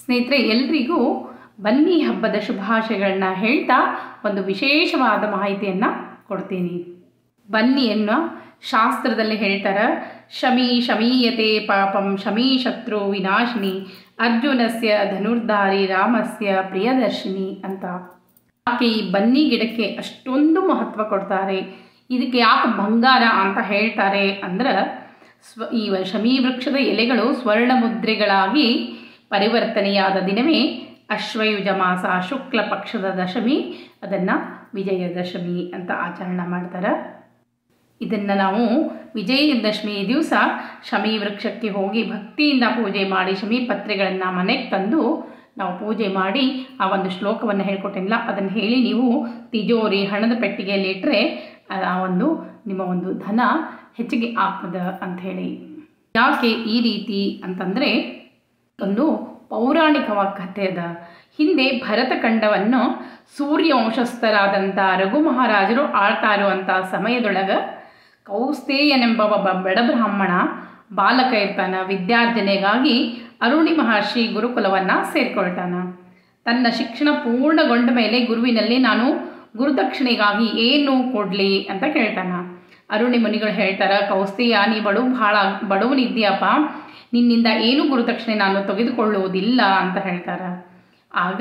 ಸ್ನೇಹಿತರೆ ಎಲ್ರಿಗೂ ಬನ್ನಿ ಹಬ್ಬದ ಶುಭಾಶಯಗಳನ್ನ ಹೇಳ್ತಾ ಒಂದು ವಿಶೇಷವಾದ ಮಾಹಿತಿಯನ್ನು ಕೊಡ್ತೀನಿ ಬನ್ನಿಯನ್ನು ಶಾಸ್ತ್ರದಲ್ಲಿ ಹೇಳ್ತಾರೆ ಶಮಿ ಶಮೀಯತೆ ಪಾಪಂ ಶಮಿ ಶತ್ರು ವಿನಾಶಿನಿ ಅರ್ಜುನಸ್ಯ ಧನುರ್ಧಾರಿ ರಾಮಸ್ಯ ಪ್ರಿಯದರ್ಶಿನಿ ಅಂತ ಯಾಕೆ ಈ ಬನ್ನಿ ಗಿಡಕ್ಕೆ ಅಷ್ಟೊಂದು ಮಹತ್ವ ಕೊಡ್ತಾರೆ ಇದಕ್ಕೆ ಯಾಕೆ ಬಂಗಾರ ಅಂತ ಹೇಳ್ತಾರೆ ಅಂದ್ರೆ ಸ್ವ ಈ ಶಮಿ ವೃಕ್ಷದ ಎಲೆಗಳು ಸ್ವರ್ಣ ಮುದ್ರೆಗಳಾಗಿ ಪರಿವರ್ತನೆಯಾದ ದಿನವೇ ಅಶ್ವಯುಜ ಮಾಸ ಶುಕ್ಲ ಪಕ್ಷದ ದಶಮಿ ಅದನ್ನು ವಿಜಯದಶಮಿ ಅಂತ ಆಚರಣೆ ಮಾಡ್ತಾರೆ ಇದನ್ನು ನಾವು ವಿಜಯದಶಮಿ ದಿವಸ ಶಮಿ ವೃಕ್ಷಕ್ಕೆ ಹೋಗಿ ಭಕ್ತಿಯಿಂದ ಪೂಜೆ ಮಾಡಿ ಶಮಿ ಪತ್ರೆಗಳನ್ನು ಮನೆಗೆ ತಂದು ನಾವು ಪೂಜೆ ಮಾಡಿ ಆ ಒಂದು ಶ್ಲೋಕವನ್ನು ಹೇಳ್ಕೊಟ್ಟಿಲ್ಲ ಅದನ್ನು ಹೇಳಿ ನೀವು ತಿಜೋರಿ ಹಣದ ಪೆಟ್ಟಿಗೆಯಲ್ಲಿ ಇಟ್ಟರೆ ಆ ಒಂದು ನಿಮ್ಮ ಒಂದು ಧನ ಹೆಚ್ಚಿಗೆ ಆಗ್ತದೆ ಅಂಥೇಳಿ ಯಾಕೆ ಈ ರೀತಿ ಅಂತಂದರೆ ಒಂದು ಪೌರಾಣಿಕವಾದ ಕಥೆ ಅದ ಹಿಂದೆ ಭರತಖಂಡವನ್ನು ಸೂರ್ಯವಂಶಸ್ಥರಾದಂಥ ರಘು ಮಹಾರಾಜರು ಆಳ್ತಾ ಇರುವಂಥ ಸಮಯದೊಳಗೆ ಕೌಸ್ತೇಯನೆಂಬ ಒಬ್ಬ ಬಡ ಬ್ರಾಹ್ಮಣ ಬಾಲಕ ಇರ್ತಾನ ವಿದ್ಯಾರ್ಜನೆಗಾಗಿ ಅರುಣಿ ಮಹರ್ಷಿ ಗುರುಕುಲವನ್ನು ಸೇರ್ಕೊಳ್ತಾನ ತನ್ನ ಶಿಕ್ಷಣ ಪೂರ್ಣಗೊಂಡ ಮೇಲೆ ಗುರುವಿನಲ್ಲಿ ನಾನು ಗುರುದಕ್ಷಿಣೆಗಾಗಿ ಏನು ಕೊಡಲಿ ಅಂತ ಕೇಳ್ತಾನ ಅರುಣಿ ಮುನಿಗಳು ಹೇಳ್ತಾರ ಕೌಸ್ತೆಯ ನೀ ಬಡು ಭಾಳ ಬಡವನಿದ್ದೀಯಪ್ಪ ನಿನ್ನಿಂದ ಏನು ಗುರುದಕ್ಷಿಣೆ ನಾನು ತೆಗೆದುಕೊಳ್ಳುವುದಿಲ್ಲ ಅಂತ ಹೇಳ್ತಾರೆ ಆಗ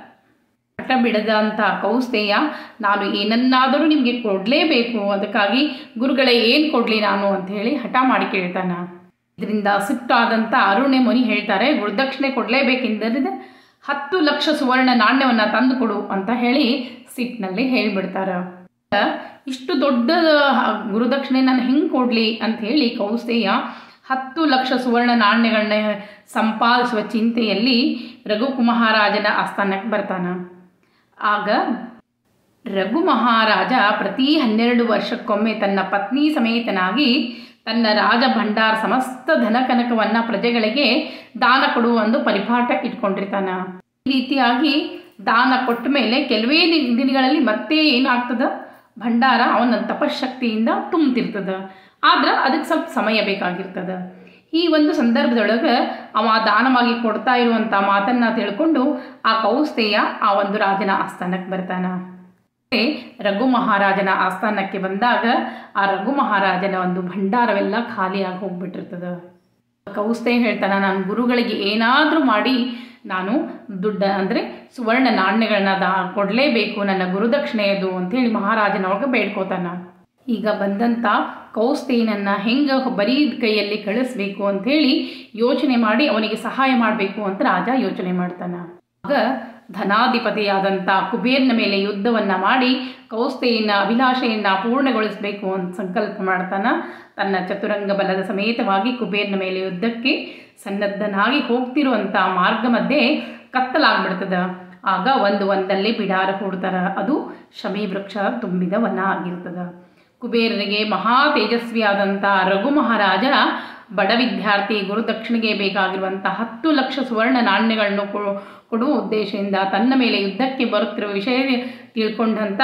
ಹಠ ಬಿಡದಂಥ ಕೌಸ್ತೆಯ ನಾನು ಏನನ್ನಾದರೂ ನಿಮಗೆ ಕೊಡಲೇಬೇಕು ಅದಕ್ಕಾಗಿ ಗುರುಗಳೇ ಏನು ಕೊಡಲಿ ನಾನು ಅಂತ ಹೇಳಿ ಹಠ ಮಾಡಿ ಕೇಳ್ತಾನ ಇದರಿಂದ ಸಿಟ್ಟಾದಂಥ ಅರುಣೆ ಮುನಿ ಹೇಳ್ತಾರೆ ಗುರುದಕ್ಷಿಣೆ ಕೊಡಲೇಬೇಕೆಂದರೆ ಹತ್ತು ಲಕ್ಷ ಸುವರ್ಣ ನಾಣ್ಯವನ್ನು ತಂದು ಕೊಡು ಅಂತ ಹೇಳಿ ಸಿಟ್ಟಿನಲ್ಲಿ ಹೇಳಿಬಿಡ್ತಾರೆ ಇಷ್ಟು ದೊಡ್ಡ ಗುರುದಕ್ಷಿಣೆ ನಾನು ಹೆಂಗೆ ಕೊಡಲಿ ಅಂತ ಹೇಳಿ ಕೌಸ್ತೆಯ ಹತ್ತು ಲಕ್ಷ ಸುವರ್ಣ ನಾಣ್ಯಗಳನ್ನ ಸಂಪಾದಿಸುವ ಚಿಂತೆಯಲ್ಲಿ ರಘು ಮಹಾರಾಜನ ಆಸ್ಥಾನಕ್ಕೆ ಬರ್ತಾನ ಆಗ ರಘು ಮಹಾರಾಜ ಪ್ರತಿ ಹನ್ನೆರಡು ವರ್ಷಕ್ಕೊಮ್ಮೆ ತನ್ನ ಪತ್ನಿ ಸಮೇತನಾಗಿ ತನ್ನ ರಾಜ ಭಂಡಾರ ಸಮಸ್ತ ಧನಕನಕವನ್ನು ಪ್ರಜೆಗಳಿಗೆ ದಾನ ಕೊಡುವ ಒಂದು ಪರಿಪಾಠ ಇಟ್ಕೊಂಡಿರ್ತಾನ ಈ ರೀತಿಯಾಗಿ ದಾನ ಕೊಟ್ಟ ಮೇಲೆ ಕೆಲವೇ ದಿನಗಳಲ್ಲಿ ಮತ್ತೆ ಏನಾಗ್ತದ ಭಂಡಾರ ಅವನ ತಪಶಕ್ತಿಯಿಂದ ತುಂಬ್ತಿರ್ತದ ಆದ್ರೆ ಅದಕ್ಕೆ ಸ್ವಲ್ಪ ಸಮಯ ಬೇಕಾಗಿರ್ತದ ಈ ಒಂದು ಸಂದರ್ಭದೊಳಗೆ ಅವ ದಾನವಾಗಿ ಕೊಡ್ತಾ ಇರುವಂಥ ಮಾತನ್ನು ತಿಳ್ಕೊಂಡು ಆ ಕೌಸ್ತೆಯ ಆ ಒಂದು ರಾಜನ ಆಸ್ಥಾನಕ್ಕೆ ಬರ್ತಾನ ರಘು ಮಹಾರಾಜನ ಆಸ್ಥಾನಕ್ಕೆ ಬಂದಾಗ ಆ ರಘು ಮಹಾರಾಜನ ಒಂದು ಭಂಡಾರವೆಲ್ಲ ಖಾಲಿಯಾಗಿ ಹೋಗ್ಬಿಟ್ಟಿರ್ತದ ಕೌಸ್ತೆ ಹೇಳ್ತಾನ ನಾನು ಗುರುಗಳಿಗೆ ಏನಾದರೂ ಮಾಡಿ ನಾನು ದುಡ್ಡ ಅಂದರೆ ಸುವರ್ಣ ನಾಣ್ಯಗಳನ್ನ ದಾ ಕೊಡಲೇಬೇಕು ನನ್ನ ಗುರುದಕ್ಷಿಣೆಯದು ಅಂಥೇಳಿ ಮಹಾರಾಜನ ಒಳಗೆ ಬೇಡ್ಕೋತಾನ ಈಗ ಬಂದಂಥ ಕೌಸ್ತೇನನ್ನು ಹೆಂಗೆ ಬರೀ ಕೈಯಲ್ಲಿ ಕಳಿಸ್ಬೇಕು ಅಂಥೇಳಿ ಯೋಚನೆ ಮಾಡಿ ಅವನಿಗೆ ಸಹಾಯ ಮಾಡಬೇಕು ಅಂತ ರಾಜ ಯೋಚನೆ ಮಾಡ್ತಾನ ಆಗ ಧನಾಧಿಪತಿಯಾದಂಥ ಕುಬೇರ್ನ ಮೇಲೆ ಯುದ್ಧವನ್ನು ಮಾಡಿ ಕೌಸ್ತೆಯನ್ನ ಅಭಿಲಾಷೆಯನ್ನು ಪೂರ್ಣಗೊಳಿಸಬೇಕು ಅಂತ ಸಂಕಲ್ಪ ಮಾಡ್ತಾನ ತನ್ನ ಚತುರಂಗ ಬಲದ ಸಮೇತವಾಗಿ ಕುಬೇರ್ನ ಮೇಲೆ ಯುದ್ಧಕ್ಕೆ ಸನ್ನದ್ಧನಾಗಿ ಹೋಗ್ತಿರುವಂಥ ಮಾರ್ಗ ಮಧ್ಯೆ ಕತ್ತಲಾಗ್ಬಿಡ್ತದ ಆಗ ಒಂದು ಒಂದಲ್ಲಿ ಬಿಡಾರ ಹೂಡ್ತಾರ ಅದು ಶಮಿ ವೃಕ್ಷ ತುಂಬಿದ ವನ ಆಗಿರ್ತದ ಕುಬೇರರಿಗೆ ಮಹಾ ತೇಜಸ್ವಿಯಾದಂಥ ರಘು ಮಹಾರಾಜ ಬಡ ವಿದ್ಯಾರ್ಥಿ ಗುರುದಕ್ಷಿಣೆಗೆ ಬೇಕಾಗಿರುವಂಥ ಹತ್ತು ಲಕ್ಷ ಸುವರ್ಣ ನಾಣ್ಯಗಳನ್ನು ಕೊಡುವ ಉದ್ದೇಶದಿಂದ ತನ್ನ ಮೇಲೆ ಯುದ್ಧಕ್ಕೆ ಬರುತ್ತಿರುವ ವಿಷಯ ತಿಳ್ಕೊಂಡಂಥ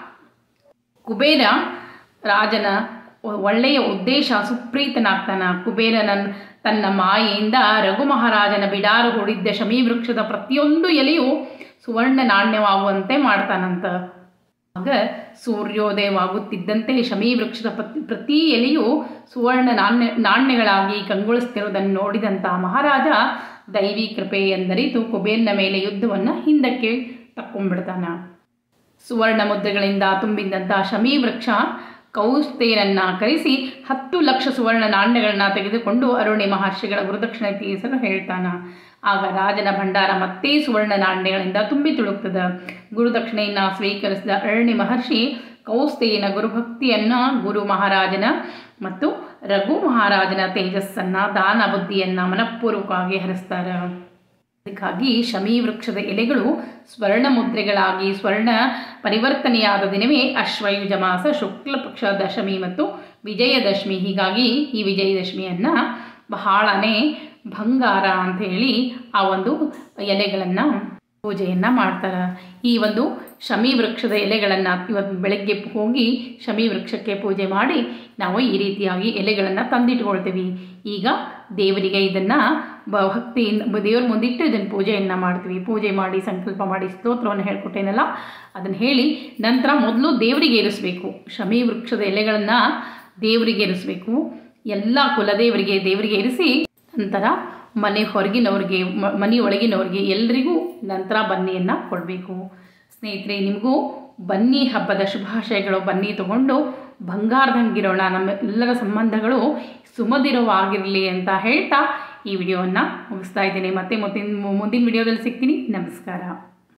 ಕುಬೇರ ರಾಜನ ಒಳ್ಳೆಯ ಉದ್ದೇಶ ಸುಪ್ರೀತನಾಗ್ತಾನ ಕುಬೇರನ ತನ್ನ ಮಾಯೆಯಿಂದ ರಘು ಮಹಾರಾಜನ ಬಿಡಾರ ಹೂಡಿದ್ದ ಶಮಿ ವೃಕ್ಷದ ಪ್ರತಿಯೊಂದು ಎಲೆಯು ಸುವರ್ಣ ನಾಣ್ಯವಾಗುವಂತೆ ಮಾಡ್ತಾನಂತ ಆಗ ಸೂರ್ಯೋದಯವಾಗುತ್ತಿದ್ದಂತೆ ಶಮಿ ವೃಕ್ಷದ ಪ್ರತಿ ಪ್ರತಿ ಎಲೆಯು ಸುವರ್ಣ ನಾಣ್ಯ ನಾಣ್ಯಗಳಾಗಿ ಕಂಗೊಳಿಸ್ತಿರೋದನ್ನು ನೋಡಿದಂಥ ಮಹಾರಾಜ ದೈವಿ ಕೃಪೆ ಎಂದರಿತು ಕುಬೇರ್ನ ಮೇಲೆ ಯುದ್ಧವನ್ನು ಹಿಂದಕ್ಕೆ ತಕ್ಕೊಂಡ್ಬಿಡ್ತಾನ ಸುವರ್ಣ ಮುದ್ರೆಗಳಿಂದ ತುಂಬಿದಂಥ ಶಮಿ ವೃಕ್ಷ ಕೌಸ್ತೇನನ್ನು ಕರೆಸಿ ಹತ್ತು ಲಕ್ಷ ಸುವರ್ಣ ನಾಣ್ಯಗಳನ್ನ ತೆಗೆದುಕೊಂಡು ಅರುಣಿ ಮಹರ್ಷಿಗಳ ಗುರುದಕ್ಷಿಣೆ ತೀರಿಸಲು ಹೇಳ್ತಾನ ಆಗ ರಾಜನ ಭಂಡಾರ ಮತ್ತೆ ಸುವರ್ಣ ನಾಣ್ಯಗಳಿಂದ ತುಂಬಿ ತುಳುಕ್ತದ ಗುರುದಕ್ಷಿಣೆಯನ್ನು ಸ್ವೀಕರಿಸಿದ ಅರುಣಿ ಮಹರ್ಷಿ ಕೌಸ್ತೇಯನ ಗುರುಭಕ್ತಿಯನ್ನು ಗುರು ಮಹಾರಾಜನ ಮತ್ತು ರಘು ಮಹಾರಾಜನ ತೇಜಸ್ಸನ್ನು ದಾನ ಬುದ್ಧಿಯನ್ನು ಮನಪೂರ್ವಕವಾಗಿ ಹರಿಸ್ತಾರೆ ಅದಕ್ಕಾಗಿ ಶಮಿ ವೃಕ್ಷದ ಎಲೆಗಳು ಸ್ವರ್ಣ ಮುದ್ರೆಗಳಾಗಿ ಸ್ವರ್ಣ ಪರಿವರ್ತನೆಯಾದ ದಿನವೇ ಅಶ್ವಯುಜ ಮಾಸ ಶುಕ್ಲ ಪಕ್ಷ ದಶಮಿ ಮತ್ತು ವಿಜಯದಶಮಿ ಹೀಗಾಗಿ ಈ ವಿಜಯದಶಮಿಯನ್ನು ಬಹಳನೇ ಬಂಗಾರ ಅಂಥೇಳಿ ಆ ಒಂದು ಎಲೆಗಳನ್ನು ಪೂಜೆಯನ್ನು ಮಾಡ್ತಾರೆ ಈ ಒಂದು ಶಮಿ ವೃಕ್ಷದ ಎಲೆಗಳನ್ನು ಇವತ್ತು ಬೆಳಗ್ಗೆ ಹೋಗಿ ಶಮಿ ವೃಕ್ಷಕ್ಕೆ ಪೂಜೆ ಮಾಡಿ ನಾವು ಈ ರೀತಿಯಾಗಿ ಎಲೆಗಳನ್ನು ತಂದಿಟ್ಕೊಳ್ತೀವಿ ಈಗ ದೇವರಿಗೆ ಇದನ್ನು ಭಕ್ತಿಯಿಂದ ದೇವ್ರ ಮುಂದಿಟ್ಟು ಇದನ್ನು ಪೂಜೆಯನ್ನು ಮಾಡ್ತೀವಿ ಪೂಜೆ ಮಾಡಿ ಸಂಕಲ್ಪ ಮಾಡಿ ಸ್ತೋತ್ರವನ್ನು ಹೇಳ್ಕೊಟ್ಟೇನಲ್ಲ ಅದನ್ನು ಹೇಳಿ ನಂತರ ಮೊದಲು ದೇವರಿಗೆ ಏರಿಸಬೇಕು ಶಮಿ ವೃಕ್ಷದ ಎಲೆಗಳನ್ನು ದೇವರಿಗೆ ಏರಿಸಬೇಕು ಎಲ್ಲ ಕುಲದೇವರಿಗೆ ದೇವರಿಗೆ ಏರಿಸಿ ನಂತರ ಮನೆ ಹೊರಗಿನವ್ರಿಗೆ ಮ- ಮನೆ ಒಳಗಿನವ್ರಿಗೆ ಎಲ್ರಿಗೂ ನಂತರ ಬನ್ನಿಯನ್ನು ಕೊಡಬೇಕು ಸ್ನೇಹಿತರೆ ನಿಮಗೂ ಬನ್ನಿ ಹಬ್ಬದ ಶುಭಾಶಯಗಳು ಬನ್ನಿ ತಗೊಂಡು ಬಂಗಾರದಂಗಿರೋಣ ನಮ್ಮ ಎಲ್ಲರ ಸಂಬಂಧಗಳು ಸುಮಧಿರವಾಗಿರಲಿ ಅಂತ ಹೇಳ್ತಾ ಈ ವಿಡಿಯೋವನ್ನು ಮುಗಿಸ್ತಾ ಇದ್ದೀನಿ ಮತ್ತೆ ಮುಂದಿನ ಮುಂದಿನ ವಿಡಿಯೋದಲ್ಲಿ ಸಿಗ್ತೀನಿ ನಮಸ್ಕಾರ